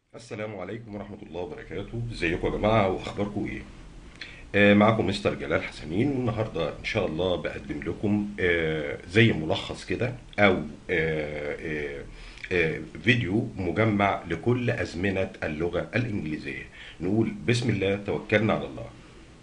السلام عليكم ورحمة الله وبركاته ازيكم يا جماعة واخباركم ايه آه معكم مستر جلال حسنين والنهاردة ان شاء الله بقدم لكم آه زي ملخص كده او آه آه آه فيديو مجمع لكل أزمنة اللغة الإنجليزية نقول بسم الله توكلنا على الله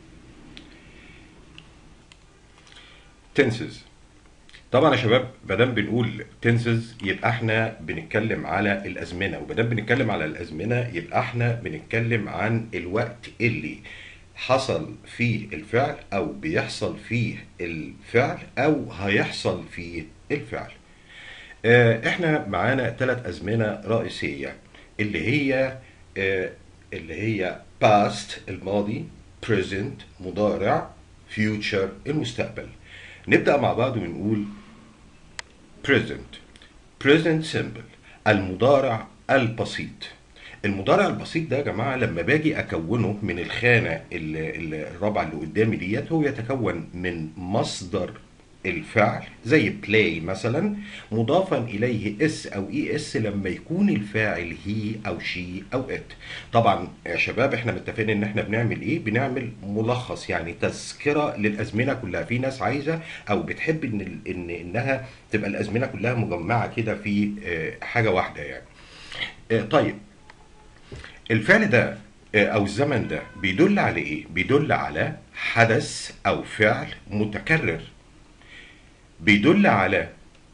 tenses طبعا يا شباب مادام بنقول تنسز يبقى احنا بنتكلم على الازمنه ومادام بنتكلم على الازمنه يبقى احنا بنتكلم عن الوقت اللي حصل فيه الفعل او بيحصل فيه الفعل او هيحصل فيه الفعل آه، احنا معانا ثلاث ازمنه رئيسيه اللي هي آه، اللي هي past الماضي present مضارع future المستقبل نبدأ مع بعض ونقول present present simple المضارع البسيط المضارع البسيط ده يا جماعة لما باجي أكونه من الخانة ال- ال- الرابعة اللي قدامي ديت هو يتكون من مصدر الفعل زي play مثلا مضافا إليه اس أو اي اس لما يكون الفاعل هي أو شي أو ات طبعا يا شباب احنا متفقين ان احنا بنعمل ايه بنعمل ملخص يعني تذكرة للأزمنة كلها في ناس عايزة أو بتحب ان ال- ان انها تبقى الأزمنة كلها مجمعة كده في آه، حاجة واحدة يعني آه، طيب الفعل ده آه، او الزمن ده بيدل على ايه بيدل على حدث او فعل متكرر بيدل على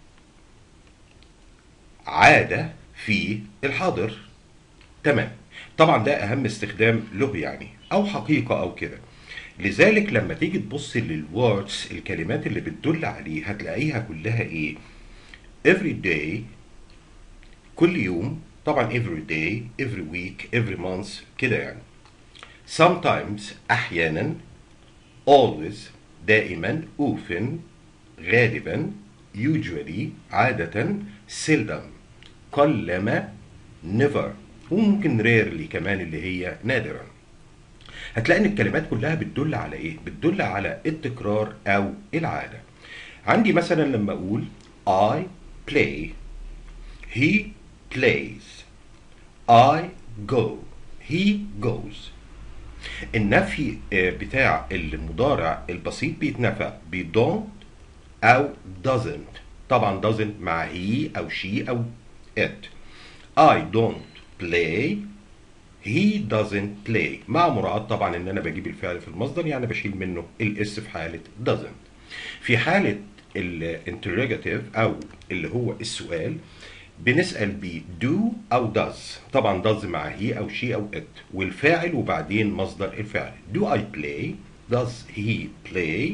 عادة في الحاضر تمام طبعا ده اهم استخدام له يعني او حقيقة او كده لذلك لما تيجي تبص للوردز الكلمات اللي بتدل عليه هتلاقيها كلها ايه every day كل يوم طبعا every day every week every month كده يعني sometimes احيانا always دائما often غالبا usually عادة seldom قلما never وممكن rarely كمان اللي هي نادرا هتلاقي ان الكلمات كلها بتدل على ايه بتدل على التكرار او العادة عندي مثلا لما اقول I play he plays I go he goes النفي آه، بتاع المضارع البسيط بيتنفى ب don't أو doesn't طبعا doesn't مع he أو she أو it I don't play he doesn't play مع مراعاة طبعا ان انا بجيب الفعل في المصدر يعني بشيل منه الاس في حالة doesn't في حالة الانتروجاتيف او اللي هو السؤال بنسأل ب do او does طبعا does مع he او she او it والفاعل وبعدين مصدر الفعل do I play does he play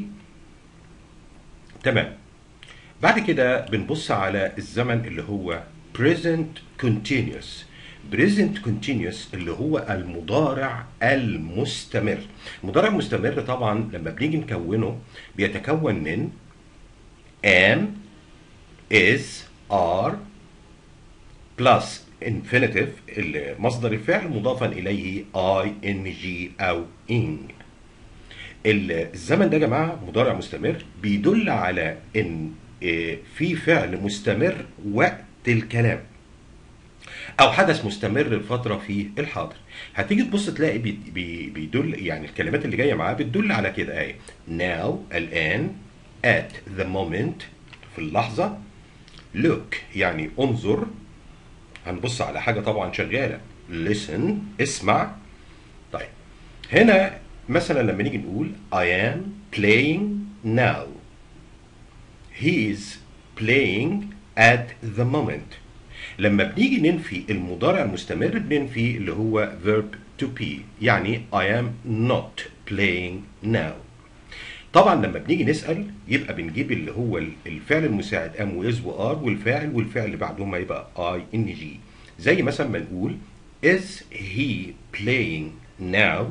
تمام بعد كده بنبص على الزمن اللي هو present continuous present continuous اللي هو المضارع المستمر المضارع المستمر طبعا لما بنيجي نكونه بيتكون من am is are plus infinitive اللي مصدر الفعل مضافا اليه ing او ing الزمن ده يا جماعه مضارع مستمر بيدل على ان آه، في فعل مستمر وقت الكلام او حدث مستمر لفتره في الحاضر هتيجي تبص تلاقي بي بي بيدل يعني الكلمات اللي جايه معاه بتدل على كده اهي now الان at the moment في اللحظه look يعني انظر هنبص على حاجه طبعا شغاله listen اسمع طيب هنا مثلا لما نيجي نقول I am playing now he is playing at the moment لما بنيجي ننفي المضارع المستمر بننفي اللي هو verb to be يعني I am not playing now طبعا لما بنيجي نسأل يبقى بنجيب اللي هو الفعل المساعد am و is و are والفاعل والفعل اللي بعدهم هيبقى I N G زي مثلا ما نقول is he playing now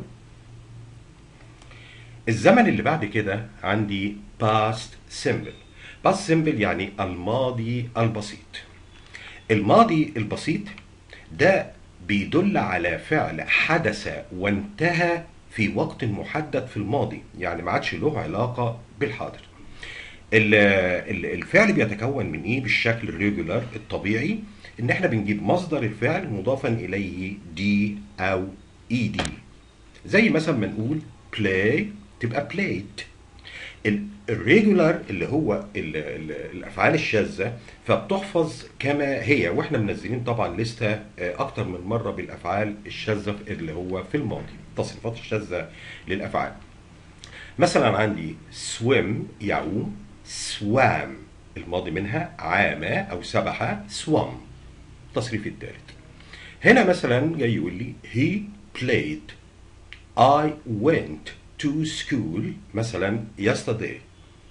الزمن اللي بعد كده عندي past simple past simple يعني الماضي البسيط الماضي البسيط ده بيدل على فعل حدث وانتهى في وقت محدد في الماضي يعني ما عادش له علاقة بالحاضر ال- ال- الفعل بيتكون من ايه بالشكل الريجولار الطبيعي ان احنا بنجيب مصدر الفعل مضافا اليه دي او اي دي زي مثلا ما نقول play تبقى played الريجولار اللي هو ال ال الافعال الشاذه فبتحفظ كما هي واحنا منزلين طبعا لسته اكتر من مره بالافعال الشاذه اللي هو في الماضي التصريفات الشاذه للافعال مثلا عندي swim يعوم swam الماضي منها عام او سبح swam التصريف الثالث هنا مثلا جاي يقول لي he played I went to school مثلا yesterday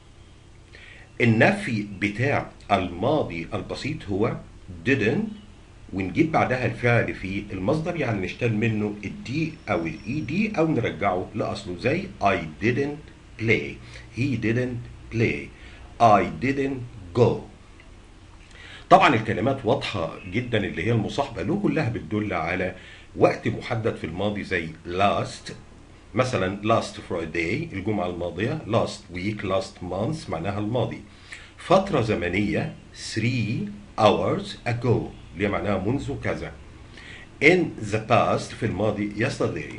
النفي بتاع الماضي البسيط هو didn't ونجيب بعدها الفعل في المصدر يعني نشتغل منه الدي او الاي دي او نرجعه لاصله زي I didn't play he didn't play I didn't go طبعا الكلمات واضحة جدا اللي هي المصاحبة له كلها بتدل على وقت محدد في الماضي زي last مثلا last Friday الجمعة الماضية last week last month معناها الماضي فترة زمنية 3 hours ago اللي هي معناها منذ كذا in the past في الماضي yesterday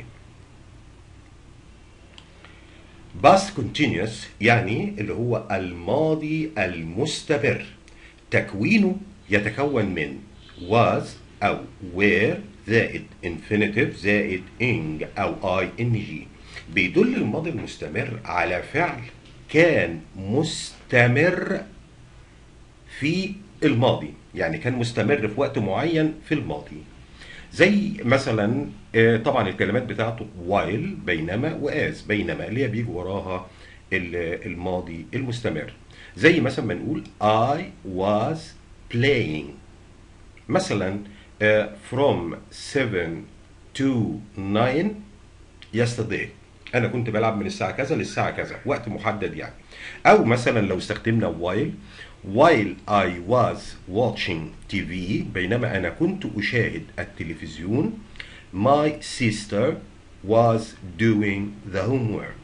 past continuous يعني اللي هو الماضي المستمر تكوينه يتكون من was أو were زائد infinitive زائد ing أو ing بيدل الماضي المستمر على فعل كان مستمر في الماضي يعني كان مستمر في وقت معين في الماضي زي مثلا طبعا الكلمات بتاعته while بينما وas بينما اللي هي بيجي وراها الماضي المستمر زي مثلا ما نقول I was playing مثلا from 7 to 9 yesterday انا كنت بلعب من الساعه كذا للساعه كذا وقت محدد يعني او مثلا لو استخدمنا while while I was watching TV بينما انا كنت اشاهد التلفزيون my sister was doing the homework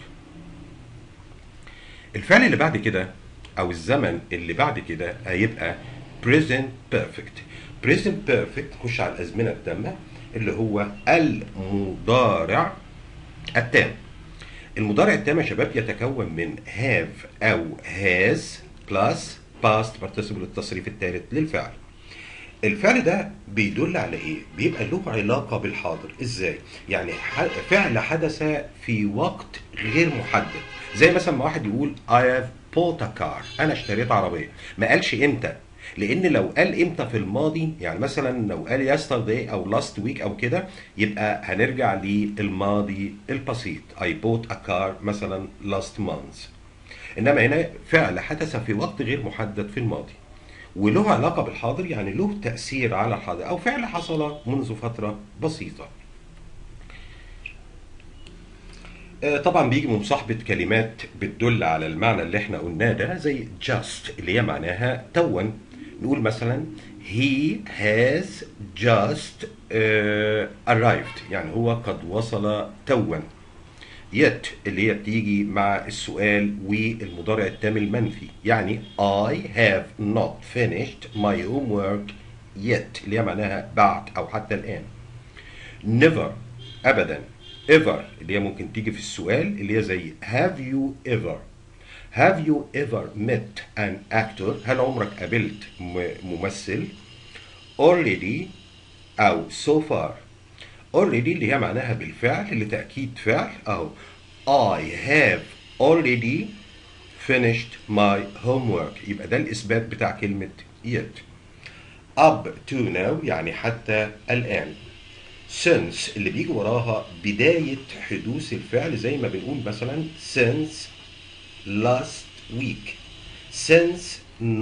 الفعل اللي بعد كده او الزمن اللي بعد كده هيبقى present perfect present perfect خش على الازمنه التامه اللي هو المضارع التام المضارع التام يا شباب يتكون من have او has plus past participle التصريف الثالث للفعل الفعل ده بيدل على ايه بيبقى له علاقه بالحاضر ازاي يعني فعل حدث في وقت غير محدد زي مثلا ما واحد يقول I have bought a car انا اشتريت عربيه ما قالش امتى لان لو قال امتى في الماضي يعني مثلا لو قال yesterday او last week او كده يبقى هنرجع للماضي البسيط I bought a car مثلا last month انما هنا فعل حدث في وقت غير محدد في الماضي وله علاقه بالحاضر يعني له تاثير على الحاضر او فعل حصل منذ فتره بسيطه طبعا بيجي مصاحبة كلمات بتدل على المعنى اللي احنا قلناه ده زي just اللي هي معناها توا نقول مثلا he has just uh, arrived يعني هو قد وصل توا yet اللي هي بتيجي مع السؤال والمضارع التام المنفي يعني I have not finished my homework yet اللي هي معناها بعد أو حتى الآن never أبدا ever اللي هي ممكن تيجي في السؤال اللي هي زي have you ever have you ever met an actor هل عمرك قابلت ممثل already أو so far already اللي هي معناها بالفعل لتأكيد فعل أو I have already finished my homework يبقى ده الإثبات بتاع كلمة yet up to now يعني حتى الآن since اللي بيجي وراها بداية حدوث الفعل زي ما بنقول مثلا since last week since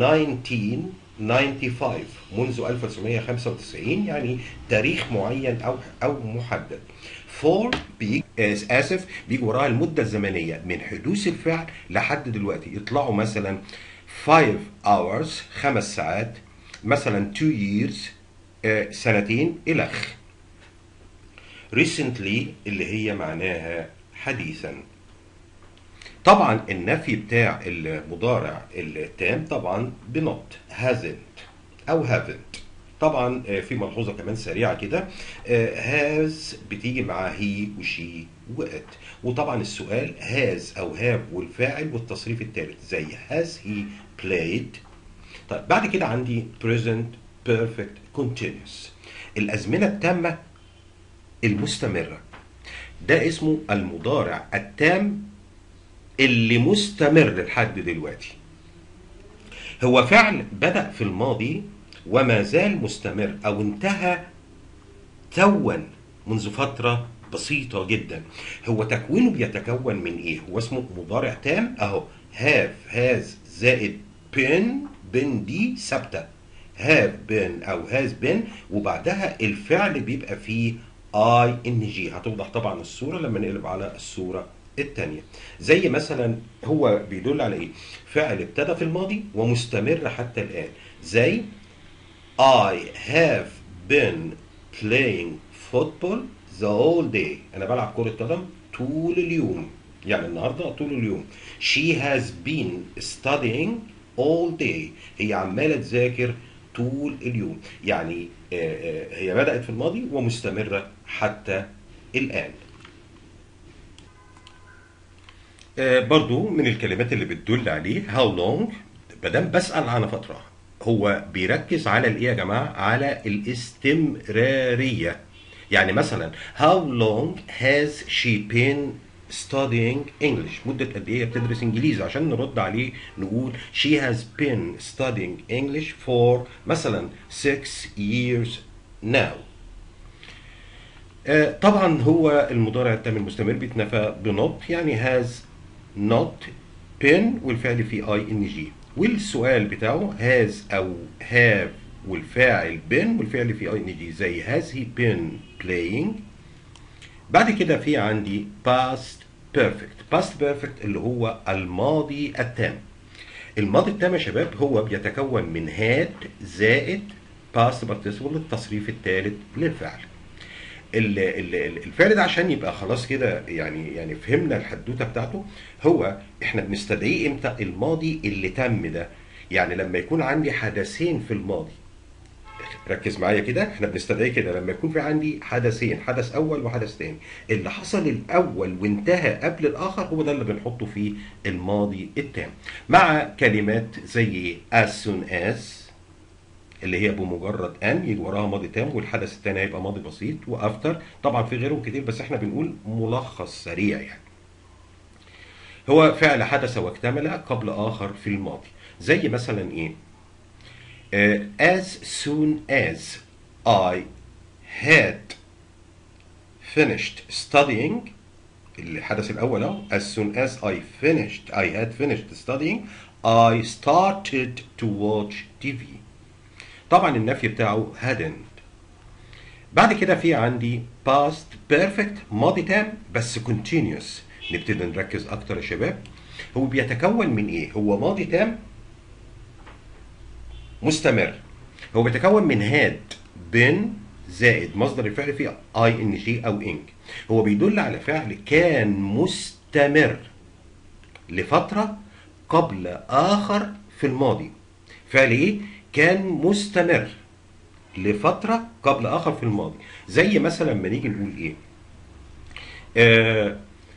1995 منذ 1995 يعني تاريخ معين أو أو محدد for بيجي آسف بيجي وراها المدة الزمنية من حدوث الفعل لحد دلوقتي يطلعوا مثلا 5 hours خمس ساعات مثلا 2 years سنتين إلخ recently اللي هي معناها حديثا طبعا النفي بتاع المضارع التام طبعا بنوت hasn't او haven't طبعا آه، في ملحوظه كمان سريعه كده هاز بتيجي مع هي وشي وات وطبعا السؤال هاز او هاف والفاعل والتصريف الثالث زي هاز هي played طيب بعد كده عندي present perfect continuous الازمنه التامه المستمره ده اسمه المضارع التام اللي مستمر لحد دلوقتي هو فعل بدأ في الماضي وما زال مستمر أو انتهى توا منذ فترة بسيطة جدا هو تكوينه بيتكون من ايه هو اسمه مضارع تام اهو have has زائد been been دي ثابتة have been او has been وبعدها الفعل بيبقى فيه اي ان جي هتوضح طبعا الصورة لما نقلب على الصورة الثانية زي مثلا هو بيدل على ايه فعل ابتدى في الماضي ومستمر حتى الآن زي I have been playing football the whole day أنا بلعب كرة قدم طول اليوم يعني النهاردة طول اليوم She has been studying all day هي عمالة تذاكر طول اليوم يعني آه، آه، هي بدأت في الماضي ومستمرة حتى الآن آه، برضو من الكلمات اللي بتدل عليه how long مادام بسأل عن فترة هو بيركز على الايه يا جماعة على الاستمرارية يعني مثلا how long has she been studying English مدة قد ايه هي بتدرس انجليزي عشان نرد عليه نقول she has been studying English for مثلا six years now آه، طبعا هو المضارع التام المستمر بيتنفى بنوت يعني هاز نوت بين والفعل فيه اي ان جي والسؤال بتاعه هاز او هاف والفاعل بين والفعل فيه اي ان جي زي هاز هي بين playing بعد كده في عندي past perfect past perfect اللي هو الماضي التام الماضي التام يا شباب هو بيتكون من had زائد past participle التصريف الثالث للفعل ال- ال- ال- الفعل ده عشان يبقى خلاص كده يعني يعني فهمنا الحدوته بتاعته هو احنا بنستدعيه امتى الماضي اللي تم ده يعني لما يكون عندي حدثين في الماضي ركز معايا كده احنا بنستدعيه كده لما يكون في عندي حدثين حدث اول وحدث تاني اللي حصل الاول وانتهى قبل الاخر هو ده اللي بنحطه في الماضي التام مع كلمات زي as soon as اللي هي بمجرد ان يجي وراها ماضي تام والحدث الثاني هيبقى ماضي بسيط وافتر طبعا في غيرهم كتير بس احنا بنقول ملخص سريع يعني هو فعل حدث واكتمل قبل اخر في الماضي زي مثلا ايه آه، as soon as I had finished studying الحدث الأول أهو as soon as I finished I had finished studying I started to watch TV طبعا النفي بتاعه hadn't بعد كده في عندي past perfect ماضي تام بس continuous نبتدي نركز أكتر يا شباب هو بيتكون من إيه؟ هو ماضي تام مستمر هو بيتكون من هاد بين زائد مصدر الفعل فيه اي ان جي او انج هو بيدل على فعل كان مستمر لفترة قبل آخر في الماضي فعل ايه؟ كان مستمر لفترة قبل آخر في الماضي زي مثلا لما نيجي نقول ايه آه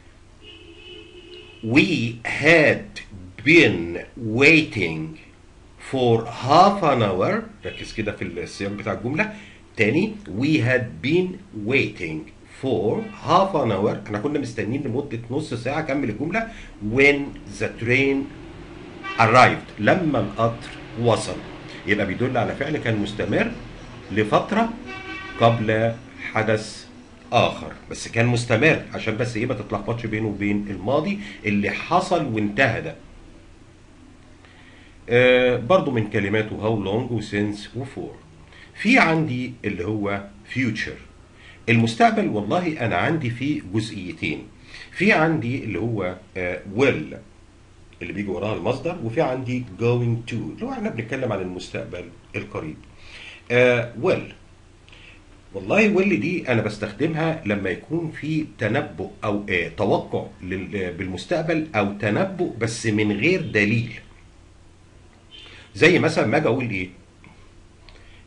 we had been waiting for half an hour ركز كده في السياق بتاع الجملة تاني we had been waiting for half an hour احنا كنا مستنيين لمدة نص ساعة كمل الجملة when the train arrived لما القطر وصل يبقى بيدل على فعل كان مستمر لفترة قبل حدث آخر بس كان مستمر عشان بس ايه ما تتلخبطش بينه وبين الماضي اللي حصل وانتهى ده آه، برضو من كلماته how long وسنس وفور في عندي اللي هو future المستقبل والله انا عندي فيه جزئيتين في عندي اللي هو آه، will اللي بيجي وراها المصدر وفي عندي going to اللي هو احنا بنتكلم عن المستقبل القريب آه will والله will دي انا بستخدمها لما يكون في تنبؤ او آه توقع لل- بالمستقبل او تنبؤ بس من غير دليل زي مثلا ما اجي اقول ايه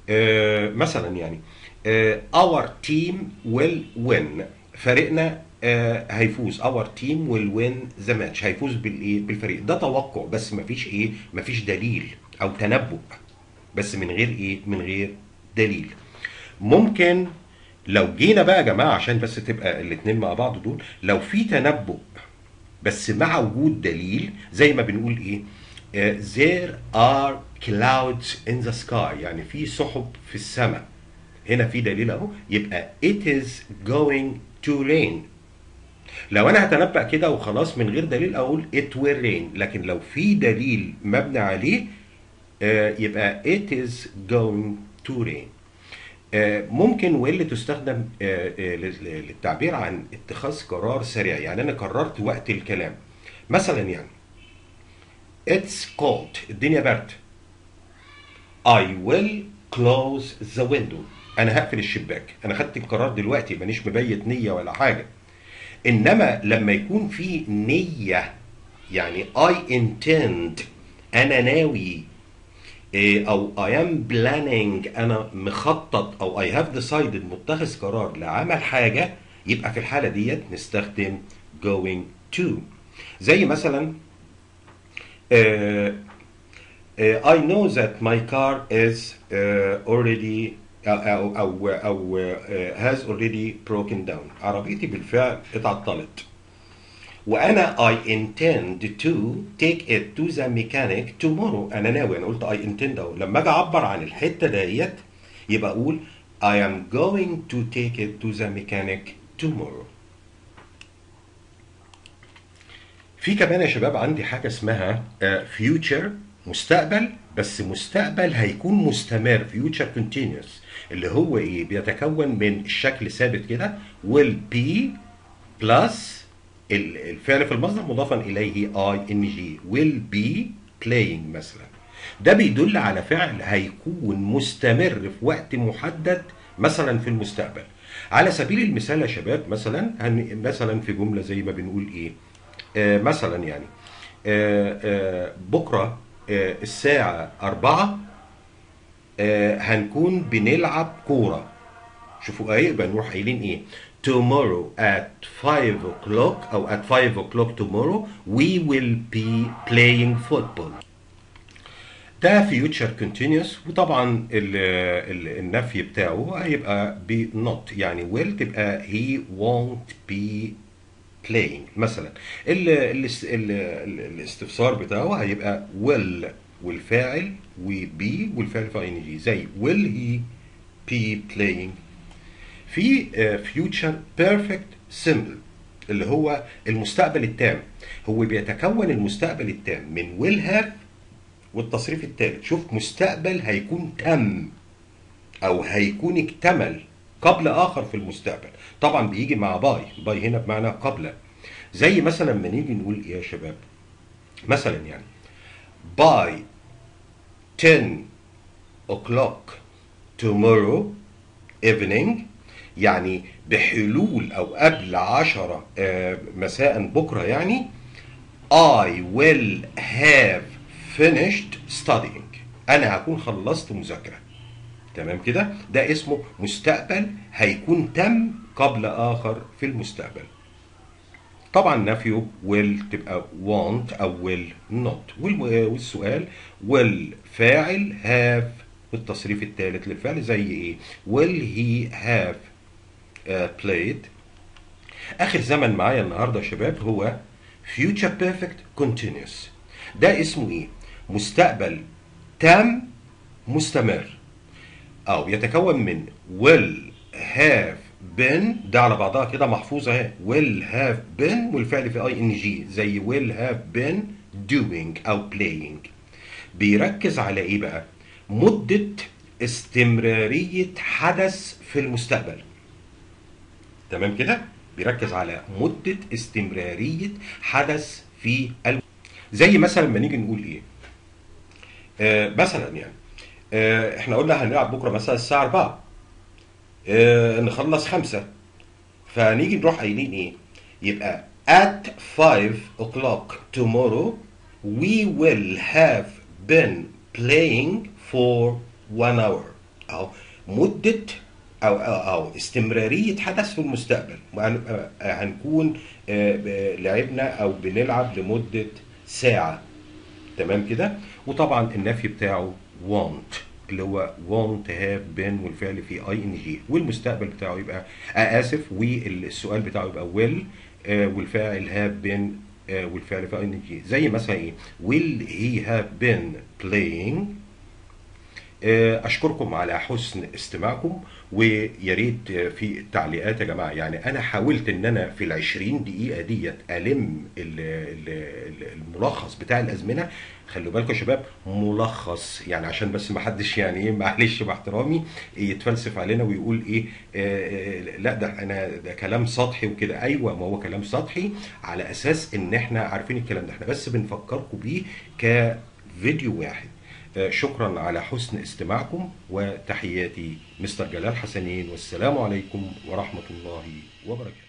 آه مثلا يعني آه our team will win فريقنا آه هيفوز our team will win the match هيفوز بالايه بالفريق ده توقع بس مفيش ايه مفيش دليل او تنبؤ بس من غير ايه من غير دليل ممكن لو جينا بقى يا جماعه عشان بس تبقى الاثنين مع بعض دول لو في تنبؤ بس مع وجود دليل زي ما بنقول ايه آه، there are clouds in the sky يعني في سحب في السماء هنا في دليل اهو يبقى it is going to rain لو انا هتنبأ كده وخلاص من غير دليل اقول it will rain لكن لو في دليل مبني عليه آه، يبقى it is going to rain آه، ممكن واللي تستخدم آه، آه، لل- للتعبير عن اتخاذ قرار سريع يعني انا قررت وقت الكلام مثلا يعني it's cold الدنيا برد I will close the window انا هقفل الشباك انا خدت القرار دلوقتي مانيش مبيت نية ولا حاجة انما لما يكون في نية يعني I intend انا ناوي إيه، او I am planning انا مخطط او I have decided متخذ قرار لعمل حاجة يبقى في الحالة ديت نستخدم going to زي مثلا آه، آه، I know that my car is uh, already أو أو أو آه، has already broken down عربيتي بالفعل اتعطلت وانا I intend to take it to the mechanic tomorrow انا ناوي انا قلت I intend اهو لما اجي اعبر عن الحته ديت يبقى اقول I am going to take it to the mechanic tomorrow في كمان يا شباب عندي حاجة اسمها فيوتشر مستقبل بس مستقبل هيكون مستمر فيوتشر كونتينيوس اللي هو ايه بيتكون من الشكل ثابت كده will be بلس الفعل في المصدر مضافا اليه اي ان جي will be playing مثلا ده بيدل على فعل هيكون مستمر في وقت محدد مثلا في المستقبل على سبيل المثال يا شباب مثلا هن- مثلا في جمله زي ما بنقول ايه آه مثلا يعني آه آه بكره آه الساعه 4 آه هنكون بنلعب كوره شوفوا ايه يبقى نروح قايلين ايه tomorrow at 5 o'clock او at 5 o'clock tomorrow we will be playing football ده future continuous وطبعا ال ال النفي بتاعه هيبقى be not يعني will تبقى he won't be playing مثلا ال ال ال ال الاستفسار بتاعه هيبقى will والفاعل وبي والفعل في ان جي زي will he be playing في آه، future perfect simple اللي هو المستقبل التام هو بيتكون المستقبل التام من will have والتصريف الثالث شوف مستقبل هيكون تم او هيكون اكتمل قبل اخر في المستقبل طبعا بيجي مع باي باي هنا بمعنى قبل زي مثلا لما نيجي نقول ايه يا شباب مثلا يعني باي 10 o'clock tomorrow evening يعني بحلول او قبل عشرة آه، مساء بكرة يعني I will have finished studying انا هكون خلصت مذاكرة تمام كده ده اسمه مستقبل هيكون تم قبل اخر في المستقبل طبعا نفيه will تبقى want او will not وال- والسؤال will فاعل have والتصريف الثالث للفعل زي ايه will he have uh, played اخر زمن معايا النهارده يا شباب هو future perfect continuous ده اسمه ايه مستقبل تام مستمر او يتكون من will have been ده على بعضها كده محفوظه اهي will have been والفعل في اي ان جي زي will have been doing او playing بيركز على ايه بقى مده استمراريه حدث في المستقبل تمام كده بيركز على مده استمراريه حدث في الم... زي مثلا لما نيجي نقول ايه آه مثلا يعني آه احنا قلنا هنلعب بكره مثلا الساعه 4 آه نخلص خمسة فنيجي نروح قايلين ايه يبقى at 5 o'clock tomorrow we will have been playing for one hour اهو مده او او, أو استمراريه حدث في المستقبل وهن- آه، هنكون آه، ب- لعبنا او بنلعب لمده ساعه تمام كده وطبعا النفي بتاعه want اللي هو want have been والفعل فيه اي ان جي والمستقبل بتاعه يبقى آه اسف والسؤال بتاعه يبقى will آه والفاعل have been آه والفعل فيه اي ان جي زي مثلا ايه will he have been playing آه، اشكركم على حسن استماعكم ويا ريت آه، في التعليقات يا جماعه يعني انا حاولت ان انا في ال 20 دقيقه ديت الم ال- ال- ال- الملخص بتاع الازمنه خلوا بالكم يا شباب ملخص يعني عشان بس ما حدش يعني ايه معلش باحترامي يتفلسف علينا ويقول ايه آه، آه، لا ده انا ده كلام سطحي وكده ايوه ما هو كلام سطحي على اساس ان احنا عارفين الكلام ده احنا بس بنفكركم بيه كفيديو واحد آه، شكرا على حسن استماعكم وتحياتي مستر جلال حسنين والسلام عليكم ورحمة الله وبركاته